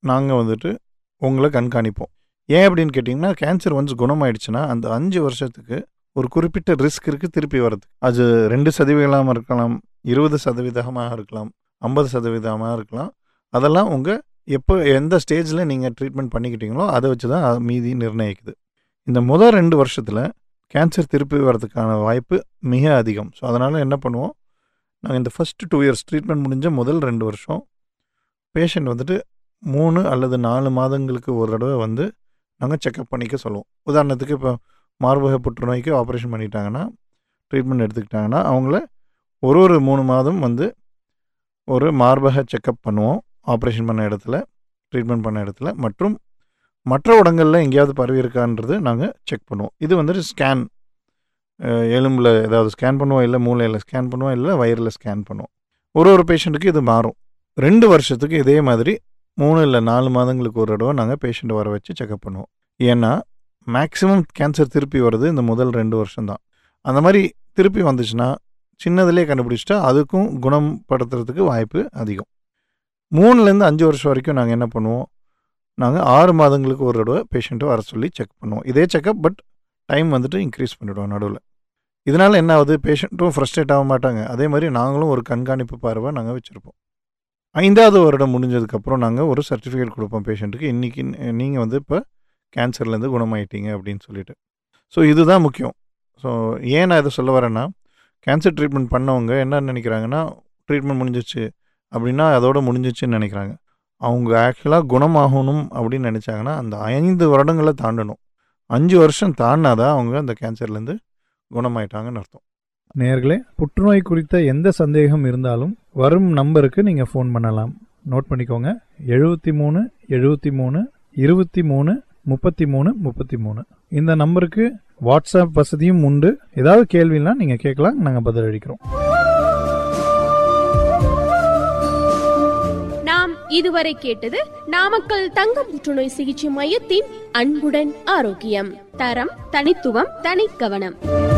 நாங்கள் வந்துட்டு உங்களை கண்காணிப்போம் ஏன் அப்படின்னு கேட்டிங்கன்னா கேன்சர் வந்து குணமாயிடுச்சுன்னா அந்த அஞ்சு வருஷத்துக்கு ஒரு குறிப்பிட்ட ரிஸ்க் இருக்குது திருப்பி வரது அது ரெண்டு சதவீதமாக இருக்கலாம் இருபது சதவீதமாக இருக்கலாம் ஐம்பது சதவீதமாக இருக்கலாம் அதெல்லாம் உங்கள் எப்போ எந்த ஸ்டேஜில் நீங்கள் ட்ரீட்மெண்ட் பண்ணிக்கிட்டீங்களோ அதை வச்சு தான் அது மீதி நிர்ணயிக்குது இந்த முதல் ரெண்டு வருஷத்தில் கேன்சர் திருப்பி வர்றதுக்கான வாய்ப்பு மிக அதிகம் ஸோ அதனால் என்ன பண்ணுவோம் நாங்கள் இந்த ஃபஸ்ட்டு டூ இயர்ஸ் ட்ரீட்மெண்ட் முடிஞ்ச முதல் ரெண்டு வருஷம் பேஷண்ட் வந்துட்டு மூணு அல்லது நாலு மாதங்களுக்கு ஒரு தடவை வந்து நாங்கள் செக்கப் பண்ணிக்க சொல்லுவோம் உதாரணத்துக்கு இப்போ மார்பக புற்றுநோய்க்கு ஆப்ரேஷன் பண்ணிட்டாங்கன்னா ட்ரீட்மெண்ட் எடுத்துக்கிட்டாங்கன்னா அவங்கள ஒரு ஒரு மூணு மாதம் வந்து ஒரு மார்பக செக்கப் பண்ணுவோம் ஆப்ரேஷன் பண்ண இடத்துல ட்ரீட்மெண்ட் பண்ண இடத்துல மற்றும் மற்ற இடங்களில் எங்கேயாவது பரவி இருக்கான்றது நாங்கள் செக் பண்ணுவோம் இது வந்துட்டு ஸ்கேன் எலும்பில் ஏதாவது ஸ்கேன் பண்ணுவோம் இல்லை மூளையில் ஸ்கேன் பண்ணுவோம் இல்லை வயிறில் ஸ்கேன் பண்ணுவோம் ஒரு ஒரு பேஷண்ட்டுக்கு இது மாறும் ரெண்டு வருஷத்துக்கு இதே மாதிரி மூணு இல்லை நாலு மாதங்களுக்கு ஒரு தடவை நாங்கள் பேஷண்ட்டை வர வச்சு செக்அப் பண்ணுவோம் ஏன்னா மேக்ஸிமம் கேன்சர் திருப்பி வருது இந்த முதல் ரெண்டு வருஷம் தான் அந்த மாதிரி திருப்பி வந்துச்சுன்னா சின்னதுலேயே கண்டுபிடிச்சிட்டா அதுக்கும் குணப்படுத்துறதுக்கு வாய்ப்பு அதிகம் மூணுலேருந்து அஞ்சு வருஷம் வரைக்கும் நாங்கள் என்ன பண்ணுவோம் நாங்கள் ஆறு மாதங்களுக்கு ஒரு தடவை பேஷண்ட்டை வர சொல்லி செக் பண்ணுவோம் இதே செக்கப் பட் டைம் வந்துட்டு இன்க்ரீஸ் பண்ணிவிடுவோம் நடுவில் இதனால் என்ன ஆகுது பேஷண்ட்டும் ஃப்ரஸ்ட்ரேட் ஆக மாட்டாங்க அதே மாதிரி நாங்களும் ஒரு கண்காணிப்பு பார்வை நாங்கள் வச்சுருப்போம் ஐந்தாவது வருடம் முடிஞ்சதுக்கப்புறம் நாங்கள் ஒரு சர்டிஃபிகேட் கொடுப்போம் பேஷண்ட்டுக்கு இன்றைக்கி நீங்கள் வந்து இப்போ கேன்சர்லேருந்து குணமாயிட்டீங்க அப்படின்னு சொல்லிட்டு ஸோ இதுதான் முக்கியம் ஸோ ஏன் நான் இதை சொல்ல வரேன்னா கேன்சர் ட்ரீட்மெண்ட் பண்ணவங்க என்ன நினைக்கிறாங்கன்னா ட்ரீட்மெண்ட் முடிஞ்சிச்சு அப்படின்னா அதோட முடிஞ்சிச்சுன்னு நினைக்கிறாங்க அவங்க ஆக்சுவலாக குணமாகணும் அப்படின்னு நினச்சாங்கன்னா அந்த ஐந்து வருடங்களை தாண்டணும் அஞ்சு வருஷம் தாண்டினாதான் அவங்க அந்த கேன்சர்லேருந்து குணமாயிட்டாங்கன்னு அர்த்தம் நேர்களே புற்றுநோய் குறித்த எந்த சந்தேகம் இருந்தாலும் வரும் நம்பருக்கு நீங்கள் ஃபோன் பண்ணலாம் நோட் பண்ணிக்கோங்க எழுபத்தி மூணு எழுபத்தி மூணு இருபத்தி மூணு முப்பத்தி மூணு முப்பத்தி மூணு இந்த நம்பருக்கு வாட்ஸ்அப் வசதியும் உண்டு ஏதாவது கேள்வினா நீங்கள் கேட்கலாம் நாங்கள் பதிலளிக்கிறோம் நாம் இதுவரை கேட்டது நாமக்கல் தங்க புற்றுநோய் சிகிச்சை மையத்தின் அன்புடன் ஆரோக்கியம் தரம் தனித்துவம் தனி கவனம்